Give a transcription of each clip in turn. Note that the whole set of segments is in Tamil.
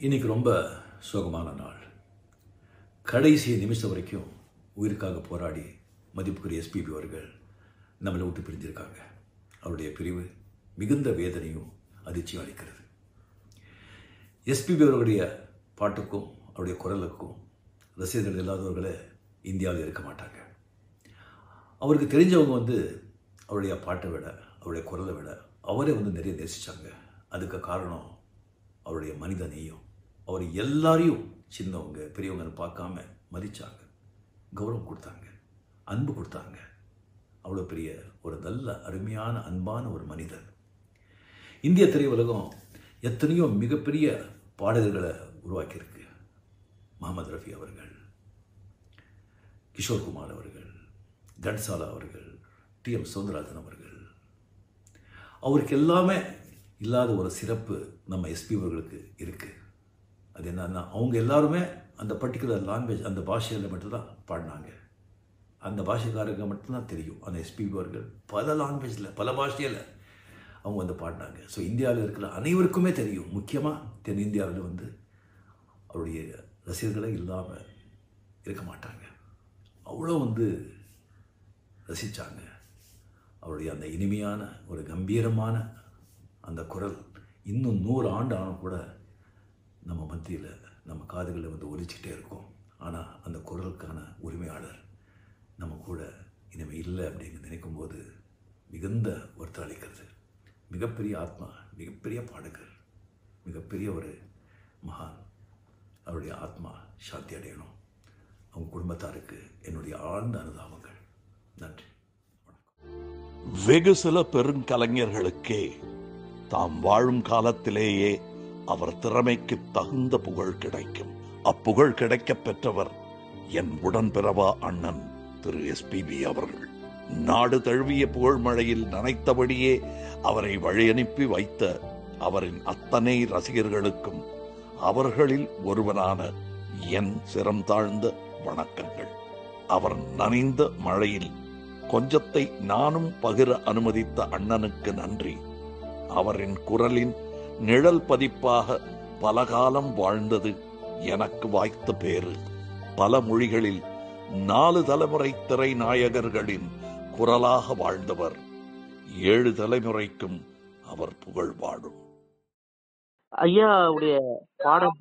இன்னைக்கு ரொம்ப சோகமான நாள் கடைசி நிமிஷம் வரைக்கும் உயிருக்காக போராடி மதிப்புக்குரிய எஸ்பிபி அவர்கள் நம்மளை விட்டு பிரிஞ்சிருக்காங்க அவருடைய பிரிவு மிகுந்த வேதனையும் அதிர்ச்சியும் அளிக்கிறது எஸ்பிபி அவர்களுடைய பாட்டுக்கும் அவருடைய குரலுக்கும் ரசிகர்கள் இல்லாதவர்களே இந்தியாவில் இருக்க மாட்டாங்க அவருக்கு தெரிஞ்சவங்க வந்து அவருடைய பாட்டை விட அவருடைய குரலை விட அவரே வந்து நிறைய நேசித்தாங்க அதுக்கு காரணம் அவருடைய மனித நேயம் அவர் எல்லாரையும் சின்னவங்க பெரியவங்கன்னு பார்க்காம மதித்தாங்க கௌரவம் கொடுத்தாங்க அன்பு கொடுத்தாங்க அவ்வளோ பெரிய ஒரு நல்ல அருமையான அன்பான ஒரு மனிதர் இந்திய திரையுலகம் எத்தனையோ மிகப்பெரிய பாடகர்களை உருவாக்கியிருக்கு முகமது ரஃபி அவர்கள் கிஷோர் குமார் அவர்கள் கன்சாலா அவர்கள் டி எம் சௌந்தரராஜன் அவர்கள் அவருக்கு எல்லாமே இல்லாத ஒரு சிறப்பு நம்ம எஸ்பி அவர்களுக்கு இருக்குது அது என்னன்னா அவங்க எல்லாருமே அந்த பர்டிகுலர் லாங்குவேஜ் அந்த பாஷையில் மட்டும்தான் பாடினாங்க அந்த பாஷைக்காரங்க மட்டும்தான் தெரியும் அந்த எஸ்பி அவர்கள் பல லாங்குவேஜில் பல பாஷையில் அவங்க வந்து பாடினாங்க ஸோ இந்தியாவில் இருக்கிற அனைவருக்குமே தெரியும் முக்கியமாக தென்னிந்தியாவில் வந்து அவருடைய ரசிகர்களே இல்லாமல் இருக்க மாட்டாங்க அவ்வளோ வந்து ரசித்தாங்க அவருடைய அந்த இனிமையான ஒரு கம்பீரமான அந்த குரல் இன்னும் நூறு ஆண்டு ஆனும் கூட நம்ம மத்தியில் நம்ம காதுகளில் வந்து ஒலிச்சிட்டே இருக்கும் ஆனால் அந்த குரலுக்கான உரிமையாளர் நம்ம கூட இனிமேல் இல்லை அப்படின்னு நினைக்கும்போது மிகுந்த வருத்தம் அளிக்கிறது மிகப்பெரிய ஆத்மா மிகப்பெரிய பாடகர் மிகப்பெரிய ஒரு மகான் அவருடைய ஆத்மா சாந்தி அடையணும் அவங்க குடும்பத்தாருக்கு என்னுடைய ஆழ்ந்த அனுதாபங்கள் நன்றி வெகு சில பெருங்கலைஞர்களுக்கே தாம் வாழும் காலத்திலேயே அவர் திறமைக்கு தகுந்த புகழ் கிடைக்கும் அப்புகழ் கிடைக்கப் பெற்றவர் என் உடன்பிறவா அண்ணன் திரு எஸ்பிபி அவர்கள் நாடு தழுவிய புகழ் மழையில் நனைத்தபடியே அவரை வழியனுப்பி வைத்த அவரின் அத்தனை ரசிகர்களுக்கும் அவர்களில் ஒருவனான என் சிரம் தாழ்ந்த வணக்கங்கள் அவர் நனைந்த மழையில் கொஞ்சத்தை நானும் பகிர அனுமதித்த அண்ணனுக்கு நன்றி அவரின் குரலின் நிழல் பதிப்பாக பல காலம் வாழ்ந்தது எனக்கு வாய்த்த பேரு பல மொழிகளில் நாலு தலைமுறை திரை நாயகர்களின் குரலாக வாழ்ந்தவர் ஏழு தலைமுறைக்கும் அவர் புகழ் வாழும் ஐயாவுடைய பாடம்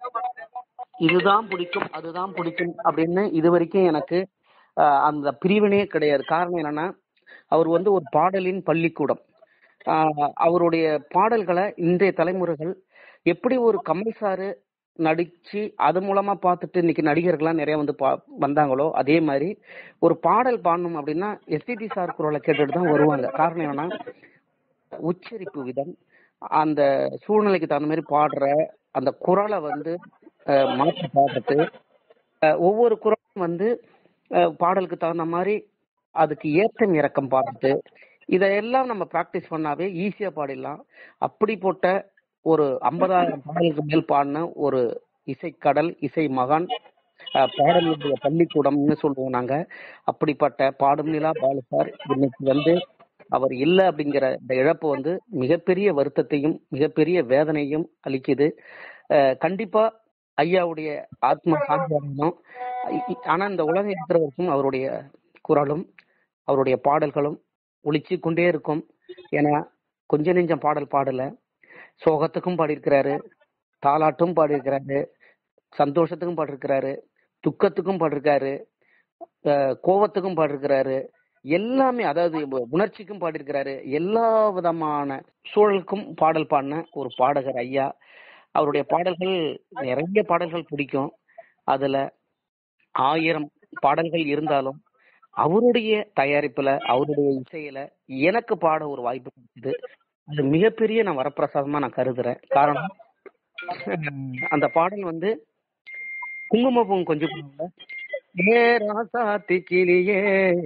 இதுதான் பிடிக்கும் அதுதான் பிடிக்கும் அப்படின்னு இது வரைக்கும் எனக்கு ஆஹ், அந்த பிரிவினே கிடையாது காரணம் என்னன்னா அவர் வந்து ஒரு பாடலின் பள்ளிக்கூடம் ஆஹ், அவருடைய பாடல்களை இன்றைய தலைமுறைகள் எப்படி ஒரு கமல் சாரு நடிச்சு அது மூலமா பார்த்துட்டு இன்னைக்கு நடிகர்கள்லாம் நிறைய வந்து பா வந்தாங்களோ அதே மாதிரி ஒரு பாடல் பாடணும் அப்படின்னா எஸ்பிபி சார் குரலை கேட்டுட்டு தான் வருவாங்க காரணம் என்னன்னா உச்சரிப்பு விதம் அந்த சூழ்நிலைக்கு தகுந்த மாதிரி பாடுற அந்த குரலை வந்து அஹ், மாற்றி பாடுறது அஹ், ஒவ்வொரு குரலும் வந்து அஹ், பாடலுக்கு தகுந்த மாதிரி அதுக்கு ஏற்றம் இறக்கம் பாடுறது இதையெல்லாம் நம்ம பிராக்டிஸ் பண்ணாவே ஈஸியா பாடிடலாம் அப்படி போட்ட ஒரு ஐம்பதாயிரம் பாடலுக்கு மேல் பாடின ஒரு இசைக்கடல் இசை மகான் அஹ், பாடலுடைய பள்ளிக்கூடம்னு சொல்லுவோம் நாங்க அப்படிப்பட்ட பாடும் நிலா பாலு சார் இன்னைக்கு வந்து அவர் இல்லை அப்படிங்கிற இந்த இழப்பு வந்து மிகப்பெரிய வருத்தத்தையும் மிகப்பெரிய வேதனையும் அளிக்குது அஹ் கண்டிப்பா ஐயாவுடைய ஆத்மா சாந்தி அடையணும் இ- இ- ஆனா இந்த உலகம் இருக்கிற வரைக்கும் அவருடைய குரலும் அவருடைய பாடல்களும் ஒலிச்சு கொண்டே இருக்கும் ஏன்னா கொஞ்ச நெஞ்சம் பாடல் பாடல சோகத்துக்கும் பாடியிருக்கிறாரு தாலாட்டும் பாடியிருக்கிறாரு சந்தோஷத்துக்கும் பாடியிருக்கிறாரு துக்கத்துக்கும் பாடியிருக்காரு அஹ் கோவத்துக்கும் பாடியிருக்கிறாரு எல்லாமே அதாவது உ- உணர்ச்சிக்கும் பாடியிருக்கிறாரு எல்லா விதமான சூழலுக்கும் பாடல் பாடின ஒரு பாடகர் ஐயா அவருடைய பாடல்கள் நிறைய பாடல்கள் பிடிக்கும் அதுல ஆயிரம் பாடல்கள் இருந்தாலும் அவருடைய தயாரிப்புல அவருடைய இசையில எனக்கு பாட ஒரு வாய்ப்பு கிடைச்சது அது மிகப்பெரிய நான் வரப்பிரசாதமா நான் கருதுறேன் காரணம் உம், அந்த பாடல் வந்து குங்குமப்பூம் கொஞ்சம் ஏ ராசாத்தி கிளியே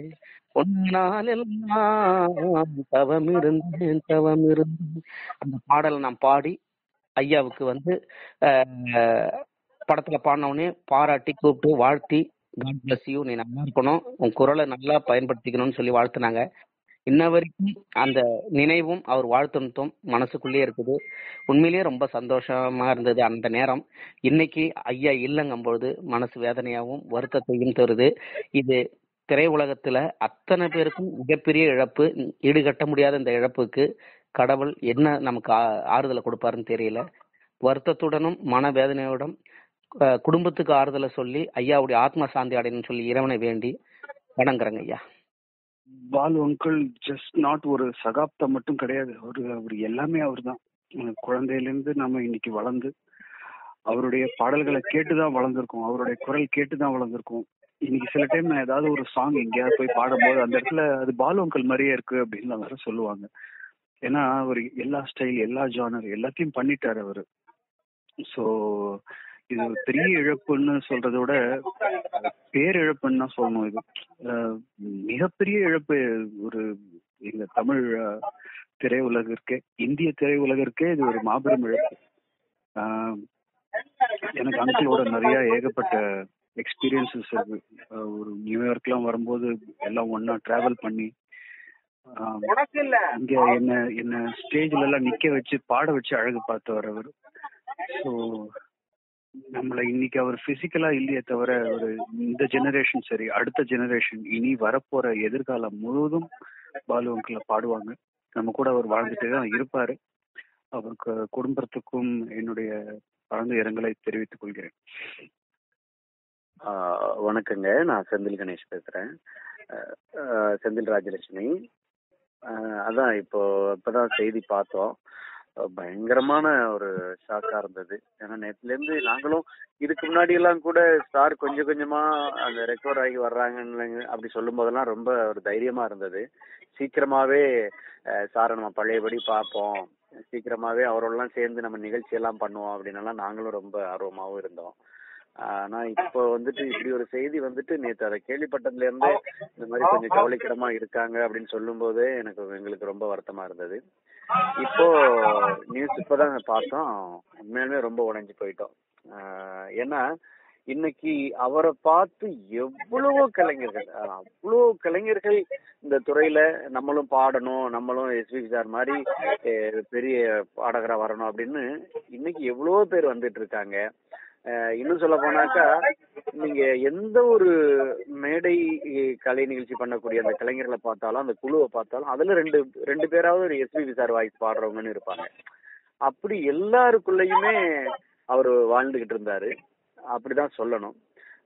உன்னாலெல்லாம் தவம் இருந்தேன் தவம் இருந்தேன் அந்த பாடலை நான் பாடி ஐயாவுக்கு வந்து அஹ், படத்துல பாடினவுடனே பாராட்டி கூப்பிட்டு வாழ்த்தி காட் பிளஸ் யூ நீ நல்லா இருக்கணும் உன் குரலை நல்லா பயன்படுத்திக்கணும்னு சொல்லி வாழ்த்துனாங்க இன்ன வரைக்கும் அந்த நினைவும் அவர் வாழ்த்தும் மனசுக்குள்ளேயே இருக்குது உண்மையிலேயே ரொம்ப சந்தோஷமா இருந்தது அந்த நேரம் இன்னைக்கு ஐயா இல்லைங்கும்பொழுது மனசு வேதனையாகவும் வருத்தத்தையும் தருது இது திரையுலகத்துல அத்தனை பேருக்கும் மிகப்பெரிய இழப்பு ஈடுகட்ட முடியாத இந்த இழப்புக்கு கடவுள் என்ன நமக்கு ஆ- ஆறுதலை கொடுப்பாருன்னு தெரியல வருத்தத்துடனும் மனவேதனையோடும் அஹ், குடும்பத்துக்கு ஆறுதலை சொல்லி ஐயாவுடைய ஆத்ம சாந்தி அடையணும்னு சொல்லி இறைவனை வேண்டி வணங்குறேங்க ஐயா பாலு அங்கிள் ஜஸ்ட் நாட் ஒரு சகாப்தம் மட்டும் கிடையாது அவரு அவர் எல்லாமே அவர் தான் குழந்தையிலேருந்து நம்ம இன்னைக்கு வளர்ந்து அவருடைய பாடல்களை கேட்டு தான் வளர்ந்துருக்கோம் அவருடைய குரல் கேட்டு தான் வளர்ந்துருக்கோம் இன்னைக்கு சில டைம் நான் ஏதாவது ஒரு சாங் எங்கேயாவது போய் பாடும்போது அந்த இடத்துல அது பாலு அங்கிள் மாதிரியே இருக்கு அப்படின்னு வேற சொல்லுவாங்க ஏன்னா அவர் எல்லா ஸ்டைல் எல்லா ஜானர் எல்லாத்தையும் பண்ணிட்டாரு அவரு ஸோ இது ஒரு பெரிய இழப்புன்னு சொல்றதை விட பேரிழப்புன்னு தான் சொல்லணும் இது அஹ் மிகப்பெரிய இழப்பு ஒரு எங்க தமிழ் அஹ், திரையுலகிற்கே இந்திய திரையுலகிற்கே இது ஒரு மாபெரும் இழப்பு ஆஹ் எனக்கு அங்கிளோட நிறைய ஏகப்பட்ட எக்ஸ்பீரியன்சஸ் இருக்கு அஹ் ஒரு நியூயார்க்லாம் வரும்போது எல்லாம் ஒண்ணா டிராவல் பண்ணி ஆஹ் இங்க என்ன என்ன ஸ்டேஜ்ல எல்லாம் நிக்க வச்சு பாட வச்சு அழகு பார்த்தவர் அவர் ஸோ நம்மளை இன்னைக்கு அவர் பிசிக்கலா இல்லையே தவிர ஒரு இந்த ஜெனரேஷன் சரி அடுத்த ஜெனரேஷன் இனி வரப்போற எதிர்காலம் முழுவதும் பாலு அங்கிள பாடுவாங்க நம்ம கூட அவர் வாழ்ந்துட்டே தான் இருப்பாரு அவருக்கு குடும்பத்துக்கும் என்னுடைய ஆழ்ந்த இரங்கலை தெரிவித்துக் கொள்கிறேன் ஆஹ் வணக்கங்க நான் செந்தில் கணேஷ் பேசுறேன் ஆஹ் ஆஹ் செந்தில் ராஜலட்சுமி ஆஹ் அதான் இப்போ இப்பதான் செய்தி பார்த்தோம் ஆஹ் பயங்கரமான ஒரு ஷாக்கா இருந்தது ஏன்னா நேத்துல இருந்து நாங்களும் இதுக்கு முன்னாடி எல்லாம் கூட ஸ்டார் கொஞ்சம் கொஞ்சமா அந்த ரெக்கவர் ஆகி வர்றாங்கன்னு அப்படி சொல்லும் போதெல்லாம் ரொம்ப ஒரு தைரியமா இருந்தது சீக்கிரமாவே சாரை நம்ம பழையபடி பார்ப்போம் சீக்கிரமாவே அவரோடலாம் சேர்ந்து நம்ம நிகழ்ச்சி எல்லாம் பண்ணுவோம் அப்படின்னு எல்லாம் நாங்களும் ரொம்ப ஆர்வமாவும் இருந்தோம் ஆனா இப்போ வந்துட்டு இப்படி ஒரு செய்தி வந்துட்டு நேத்து அதை கேள்விப்பட்டதுல இருந்து இந்த மாதிரி கொஞ்சம் கவலைக்கிடமா இருக்காங்க அப்படின்னு சொல்லும் போதே எனக்கு எங்களுக்கு ரொம்ப வருத்தமா இருந்தது இப்போ நியூஸ் இப்பதான் பார்த்தோம் உண்மையாலுமே ரொம்ப உடைஞ்சு போயிட்டோம் ஆஹ் ஏன்னா இன்னைக்கு அவரை பார்த்து எவ்வளவோ கலைஞர்கள் ஆஹ் அவ்வளோ கலைஞர்கள் இந்த துறையில நம்மளும் பாடணும் நம்மளும் எஸ்பி சார் மாதிரி அஹ் பெரிய பாடகரா வரணும் அப்படின்னு இன்னைக்கு எவ்வளவோ பேர் வந்துட்டு இருக்காங்க அஹ் இன்னும் சொல்ல போனாக்கா நீங்க எந்த ஒரு மேடை கலை நிகழ்ச்சி பண்ணக்கூடிய அந்த கலைஞர்களை பார்த்தாலும் அந்த குழுவை பார்த்தாலும் அதுல ரெண்டு ரெண்டு பேராவது ஒரு எஸ்பிபி சார் வாய்ஸ் பாடுறவங்கன்னு இருப்பாங்க அப்படி எல்லாருக்குள்ளயுமே அவர் வாழ்ந்துகிட்டு இருந்தாரு அப்படிதான் சொல்லணும்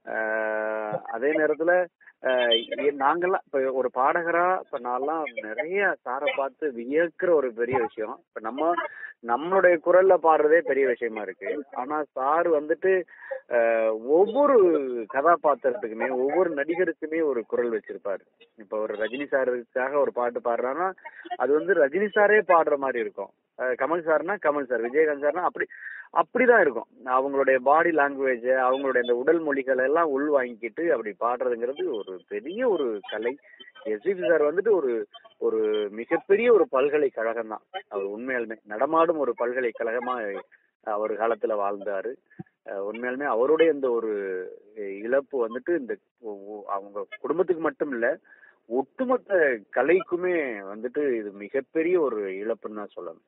அஹ் அதே நேரத்துல அஹ் எ- நாங்கெல்லாம் இப்ப ஒரு பாடகரா இப்ப நான்லாம் நிறைய சாரை பார்த்து வியக்கிற ஒரு பெரிய விஷயம் இப்ப நம்ம நம்மளுடைய குரல்ல பாடுறதே பெரிய விஷயமா இருக்கு ஆனா சார் வந்துட்டு அஹ், ஒவ்வொரு கதாபாத்திரத்துக்குமே ஒவ்வொரு நடிகருக்குமே ஒரு குரல் வச்சிருப்பாரு இப்ப ஒரு ரஜினி சாருக்காக ஒரு பாட்டு பாடுறான்னா அது வந்து ரஜினி சாரே பாடுற மாதிரி இருக்கும் அஹ், கமல் சார்னா கமல் சார் விஜயகாந்த் சார்னா அப்படி அப்படிதான் இருக்கும் அவங்களுடைய பாடி லாங்குவேஜ் அவங்களுடைய அந்த உடல் மொழிகள் எல்லாம் உள் வாங்கிக்கிட்டு அப்படி பாடுறதுங்கிறது ஒரு பெரிய ஒரு கலை எஸ்பிபி சார் வந்துட்டு ஒரு ஒரு மிகப்பெரிய ஒரு பல்கலைக்கழகம் தான் அவர் உண்மையாலுமே நடமாடும் ஒரு பல்கலைக்கழகமா அவர் காலத்துல வாழ்ந்தாரு அஹ் உண்மையாலுமே அவருடைய இந்த ஒரு இழப்பு வந்துட்டு இந்த ஒ- ஒ- அவங்க குடும்பத்துக்கு மட்டும் இல்ல ஒட்டுமொத்த கலைக்குமே வந்துட்டு இது மிகப்பெரிய ஒரு இழப்புன்னு தான் சொல்லணும்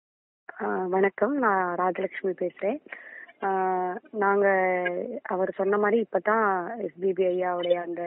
ஆஹ் வணக்கம் நான் ராஜலட்சுமி பேசுறேன் ஆஹ் நாங்க அவர் சொன்ன மாதிரி இப்பதான் எஸ்பிபி ஐயாவுடைய அந்த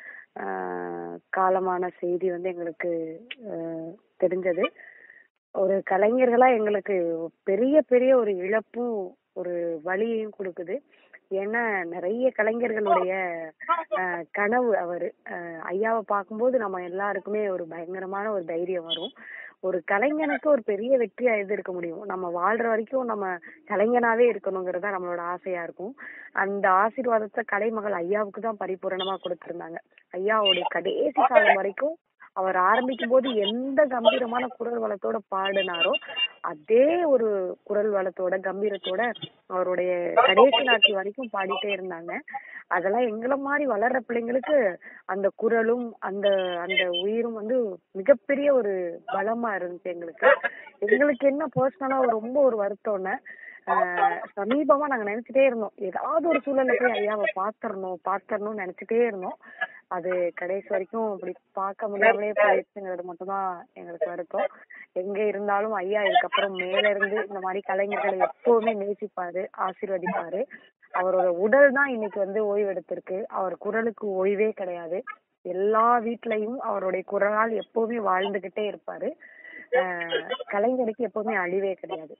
ஆஹ் காலமான செய்தி வந்து எங்களுக்கு ஆஹ் தெரிஞ்சது ஒரு கலைஞர்களா எங்களுக்கு பெரிய பெரிய ஒரு இழப்பும் ஒரு வலியையும் கொடுக்குது ஏன்னா நிறைய கலைஞர்களுடைய ஆஹ் கனவு அவரு ஆஹ் ஐயாவை பார்க்கும்போது நம்ம எல்லாருக்குமே ஒரு பயங்கரமான ஒரு தைரியம் வரும் ஒரு கலைஞனுக்கு ஒரு பெரிய வெற்றியா எது இருக்க முடியும் நம்ம வாழ்ற வரைக்கும் நம்ம கலைஞனாவே இருக்கணுங்கிறது தான் நம்மளோட ஆசையா இருக்கும் அந்த ஆசீர்வாதத்தை கலைமகள் ஐயாவுக்கு தான் பரிபூரணமா கொடுத்திருந்தாங்க ஐயாவுடைய கடைசி காலம் வரைக்கும் அவர் ஆரம்பிக்கும் போது எந்த கம்பீரமான குரல் வளத்தோட பாடினாரோ அதே ஒரு குரல் வளத்தோட கம்பீரத்தோட அவருடைய கடைசி நாட்கள் வரைக்கும் பாடிட்டே இருந்தாங்க அதெல்லாம் எங்களை மாதிரி வளர்ற பிள்ளைங்களுக்கு அந்த குரலும் அந்த அந்த உயிரும் வந்து மிகப்பெரிய ஒரு பலமா இருந்துச்சு எங்களுக்கு எங்களுக்கு என்ன பர்சனலா ரொம்ப ஒரு வருத்தம்னு ஆஹ் சமீபமா நாங்க நினைச்சிட்டே இருந்தோம் ஏதாவது ஒரு சூழல்ல போய் ஐயாவை பாத்திரணும் பாத்திரணும்னு நினைச்சிட்டே இருந்தோம் அது கடைசி வரைக்கும் இப்படி பார்க்க முடியாமலே போயிடுச்சுங்கிறது மட்டும்தான் எங்களுக்கு வருத்தம் எங்க இருந்தாலும் ஐயா இதுக்கப்புறம் மேல இருந்து இந்த மாதிரி கலைஞர்களை எப்பவுமே நேசிப்பாரு ஆசீர்வதிப்பாரு அவரோட உடல் தான் இன்னைக்கு வந்து ஓய்வு எடுத்திருக்கு அவர் குரலுக்கு ஓய்வே கிடையாது எல்லா வீட்லயும் அவருடைய குரலால் எப்பவுமே வாழ்ந்துகிட்டே இருப்பாரு ஆஹ் கலைஞருக்கு எப்பவுமே அழிவே கிடையாது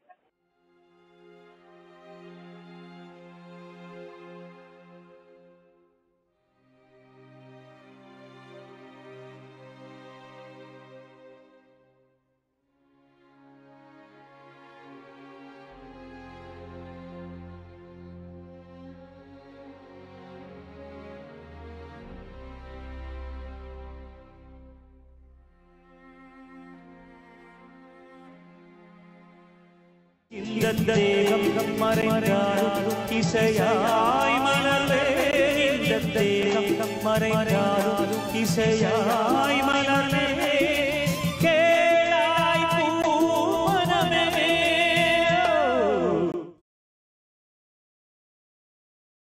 இந்த தேகம் மறைந்தாலும் இசையாய் மலர்வே இந்த தேகம் மறைந்தாலும் இசையாய் மலர்வே